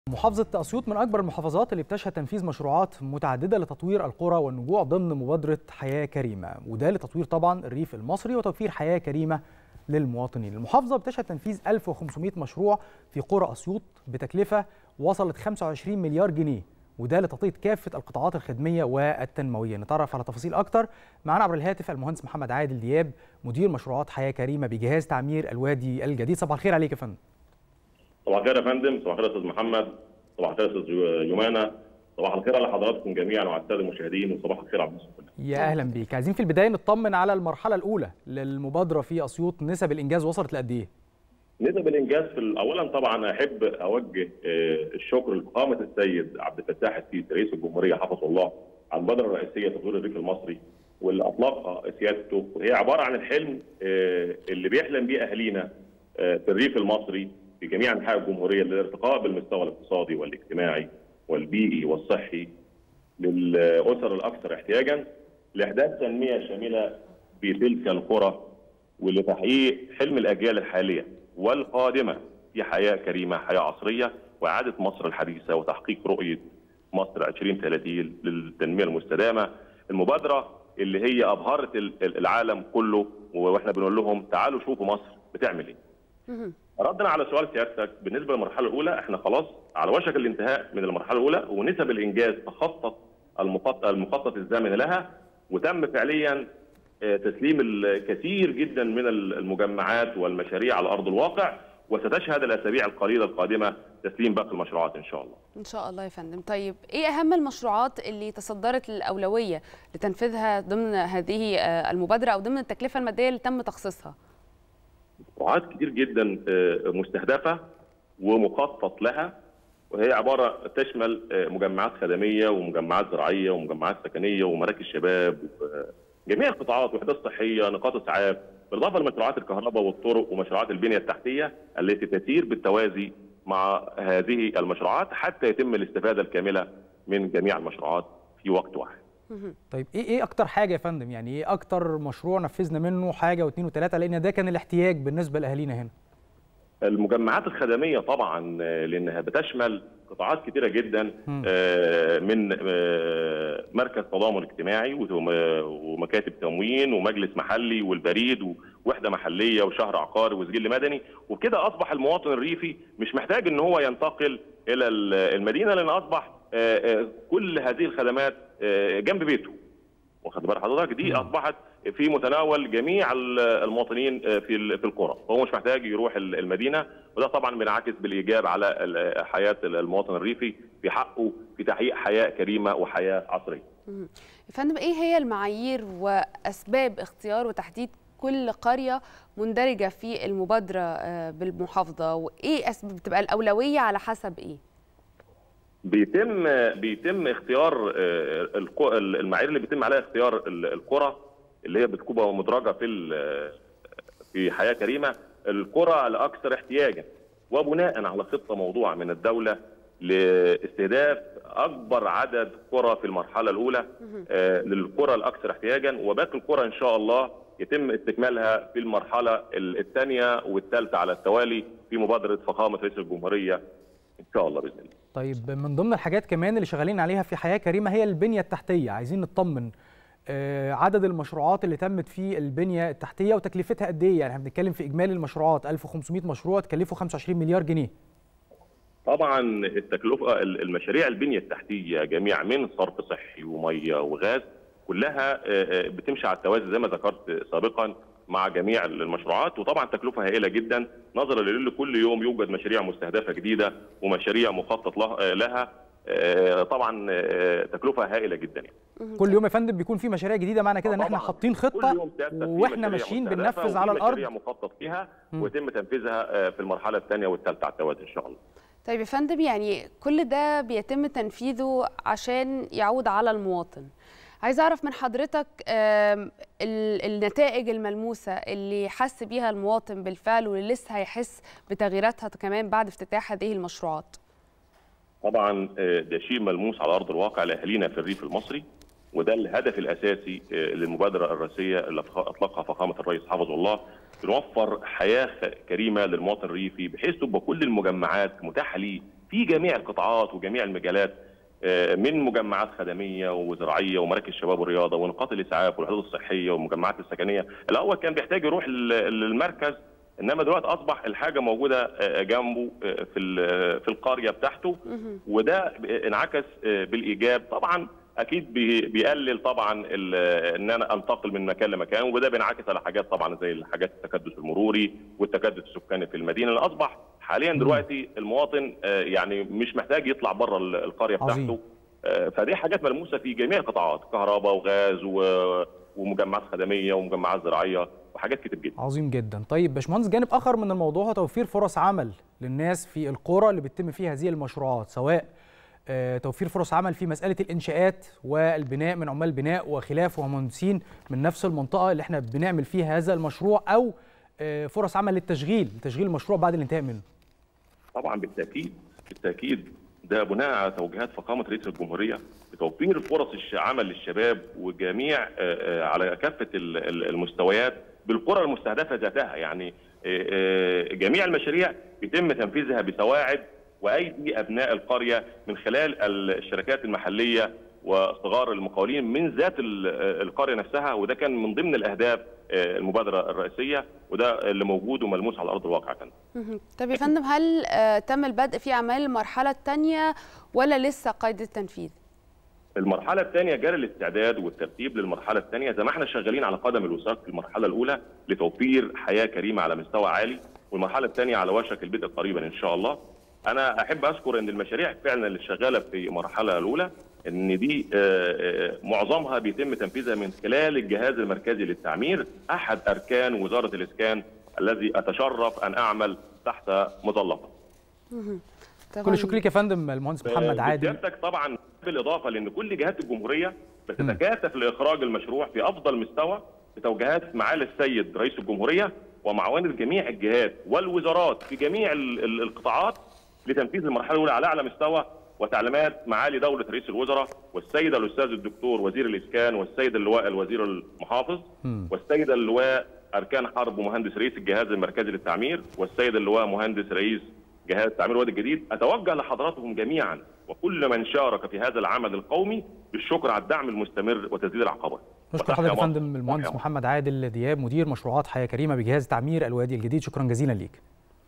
محافظة أسيوط من أكبر المحافظات اللي بتشهد تنفيذ مشروعات متعددة لتطوير القرى والنجوع ضمن مبادرة حياة كريمة وده لتطوير طبعا الريف المصري وتوفير حياة كريمة للمواطنين المحافظة بتشهد تنفيذ 1500 مشروع في قرى أسيوط بتكلفة وصلت 25 مليار جنيه وده لتغطية كافة القطاعات الخدمية والتنموية نتعرف على تفاصيل أكتر معنا عبر الهاتف المهندس محمد عادل دياب مدير مشروعات حياة كريمة بجهاز تعمير الوادي الجديد صباح الخير عليك يا فندم صباح الخير يا فندم صباح الخير يا استاذ محمد صباح الخير يا استاذ يمانه صباح الخير على حضراتكم جميعا وعلى الساده المشاهدين وصباح الخير على الناس كلها يا اهلا بيك عايزين في البدايه نطمن على المرحله الاولى للمبادره في اسيوط نسب الانجاز وصلت لقد ايه نسب الانجاز في اولا طبعا احب اوجه الشكر لفخامه السيد عبد الفتاح السيسي رئيس الجمهوريه حفظه الله على المبادره الرئيسيه تطوير الريف المصري واللي اطلقها سيادته وهي عباره عن الحلم اللي بيحلم بيه اهالينا في الريف المصري في جميع انحاء الجمهوريه للارتقاء بالمستوى الاقتصادي والاجتماعي والبيئي والصحي للاسر الاكثر احتياجا لاحداث تنميه شامله في تلك القرى ولتحقيق حلم الاجيال الحاليه والقادمه في حياه كريمه، حياه عصريه واعاده مصر الحديثه وتحقيق رؤيه مصر 2030 للتنميه المستدامه. المبادره اللي هي ابهرت العالم كله واحنا بنقول لهم تعالوا شوفوا مصر بتعمل ايه. ردنا على سؤال سيادتك بالنسبه للمرحله الاولى احنا خلاص على وشك الانتهاء من المرحله الاولى ونسب الانجاز تخطط المخطط المخطط الزمني لها وتم فعليا تسليم الكثير جدا من المجمعات والمشاريع على ارض الواقع وستشهد الاسابيع القليله القادمه تسليم باقي المشروعات ان شاء الله. ان شاء الله يا فندم، طيب ايه اهم المشروعات اللي تصدرت الاولويه لتنفيذها ضمن هذه المبادره او ضمن التكلفه الماديه اللي تم تخصيصها؟ مشروعات كتير جدا مستهدفه ومخطط لها وهي عباره تشمل مجمعات خدميه ومجمعات زراعيه ومجمعات سكنيه ومراكز شباب جميع القطاعات وحدات صحيه نقاط اسعاف بالاضافه لمشروعات الكهرباء والطرق ومشروعات البنيه التحتيه التي تسير بالتوازي مع هذه المشروعات حتى يتم الاستفاده الكامله من جميع المشروعات في وقت واحد. طيب ايه ايه اكتر حاجه يا فندم يعني ايه اكتر مشروع نفذنا منه حاجه واثنين وثلاثه لان ده كان الاحتياج بالنسبه لاهالينا هنا المجمعات الخدميه طبعا لانها بتشمل قطاعات كثيره جدا من مركز تضامن اجتماعي ومكاتب تموين ومجلس محلي والبريد ووحده محليه وشهر عقاري وسجل مدني وبكده اصبح المواطن الريفي مش محتاج ان هو ينتقل الى المدينه لان اصبح كل هذه الخدمات جنب بيته واخد بال حضرتك دي اصبحت في متناول جميع المواطنين في في القرى فهو مش محتاج يروح المدينه وده طبعا بينعكس بالايجاب على حياه المواطن الريفي في حقه في تحقيق حياه كريمه وحياه عصريه. يا فندم ايه هي المعايير واسباب اختيار وتحديد كل قريه مندرجه في المبادره بالمحافظه وايه اسباب بتبقى الاولويه على حسب ايه؟ بيتم بيتم اختيار المعايير اللي بيتم عليها اختيار القرى اللي هي بتكون مدرجه في في حياه كريمه القرى الاكثر احتياجا وبناء على خطه موضوعه من الدوله لاستهداف اكبر عدد قرى في المرحله الاولى للقرى الاكثر احتياجا وباقي القرى ان شاء الله يتم استكمالها في المرحله الثانيه والثالثه على التوالي في مبادره فخامه رئيس الجمهوريه ان شاء الله باذن الله. طيب من ضمن الحاجات كمان اللي شغالين عليها في حياه كريمه هي البنيه التحتيه عايزين نطمن عدد المشروعات اللي تمت في البنيه التحتيه وتكلفتها قد ايه يعني احنا بنتكلم في اجمالي المشروعات 1500 مشروع تكلفوا 25 مليار جنيه طبعا التكلفه المشاريع البنيه التحتيه جميع من صرف صحي وميه وغاز كلها بتمشي على التوازي زي ما ذكرت سابقا مع جميع المشروعات وطبعا تكلفه هائله جدا نظرا لان كل يوم يوجد مشاريع مستهدفه جديده ومشاريع مخطط لها طبعا تكلفه هائله جدا يعني. كل يوم يا فندم بيكون في مشاريع جديده معنى كده ان احنا حاطين خطه واحنا ماشيين بننفذ على الارض مشاريع مخطط فيها ويتم تنفيذها في المرحله الثانيه والثالثه على التوازي ان شاء الله طيب يا فندم يعني كل ده بيتم تنفيذه عشان يعود على المواطن عايز اعرف من حضرتك النتائج الملموسه اللي حس بيها المواطن بالفعل واللي لسه هيحس بتغييراتها كمان بعد افتتاح هذه المشروعات طبعا ده شيء ملموس على ارض الواقع لاهالينا في الريف المصري وده الهدف الاساسي للمبادره الرئاسيه اللي اطلقها فخامه الرئيس حفظه الله بنوفر حياه كريمه للمواطن الريفي بحيث تبقى كل المجمعات متاحه ليه في جميع القطاعات وجميع المجالات من مجمعات خدميه وزراعيه ومراكز شباب والرياضه ونقاط الاسعاف والحدود الصحيه والمجمعات السكنيه، الاول كان بيحتاج يروح للمركز انما دلوقتي اصبح الحاجه موجوده جنبه في في القريه بتاعته وده انعكس بالايجاب طبعا اكيد بيقلل طبعا ان انا انتقل من مكان لمكان وده بينعكس على حاجات طبعا زي حاجات التكدس المروري والتكدس السكاني في المدينه اللي اصبح حاليا دلوقتي المواطن يعني مش محتاج يطلع بره القريه بتاعته فدي حاجات ملموسه في جميع القطاعات كهرباء وغاز ومجمعات خدميه ومجمعات زراعيه وحاجات كتير جدا عظيم جدا طيب باشمهندس جانب اخر من الموضوع هو توفير فرص عمل للناس في القرى اللي بتتم فيها هذه المشروعات سواء توفير فرص عمل في مساله الانشاءات والبناء من عمال بناء وخلافه ومهندسين من نفس المنطقه اللي احنا بنعمل فيها هذا المشروع او فرص عمل للتشغيل لتشغيل المشروع بعد الانتهاء منه طبعا بالتاكيد بالتاكيد ده بناء على توجيهات فخامه رئيس الجمهوريه لتوفير فرص عمل للشباب وجميع على كافه المستويات بالقرى المستهدفه ذاتها يعني جميع المشاريع يتم تنفيذها بسواعد وايدي ابناء القريه من خلال الشركات المحليه وصغار المقاولين من ذات القريه نفسها وده كان من ضمن الاهداف المبادره الرئيسيه وده اللي موجود وملموس على ارض الواقع كان. طب يا فندم هل تم البدء في اعمال المرحله الثانيه ولا لسه قيد التنفيذ؟ المرحلة الثانية جاري الاستعداد والترتيب للمرحلة الثانية زي ما احنا شغالين على قدم الوثاق في المرحلة الأولى لتوفير حياة كريمة على مستوى عالي والمرحلة الثانية على وشك البدء قريبا إن شاء الله. أنا أحب أذكر إن المشاريع فعلا اللي شغالة في المرحلة الأولى إن دي معظمها بيتم تنفيذها من خلال الجهاز المركزي للتعمير أحد أركان وزارة الإسكان الذي أتشرف أن أعمل تحت مظلته. كل شكر لك يا فندم المهندس محمد عادل سيادتك طبعا بالاضافه لان كل جهات الجمهوريه بتتكاتف لاخراج المشروع في افضل مستوى بتوجيهات معالي السيد رئيس الجمهوريه ومعاونة جميع الجهات والوزارات في جميع القطاعات لتنفيذ المرحله الاولى على اعلى مستوى وتعليمات معالي دوله رئيس الوزراء والسيد الاستاذ الدكتور وزير الاسكان والسيد اللواء الوزير المحافظ والسيد اللواء اركان حرب ومهندس رئيس الجهاز المركزي للتعمير والسيد اللواء مهندس رئيس جهاز التعمير الوادي الجديد اتوجه لحضراتهم جميعا وكل من شارك في هذا العمل القومي بالشكر على الدعم المستمر وتسديد العقبات. نشكر حضرتك يا فندم المهندس محمد عادل دياب مدير مشروعات حياه كريمه بجهاز تعمير الوادي الجديد شكرا جزيلا ليك.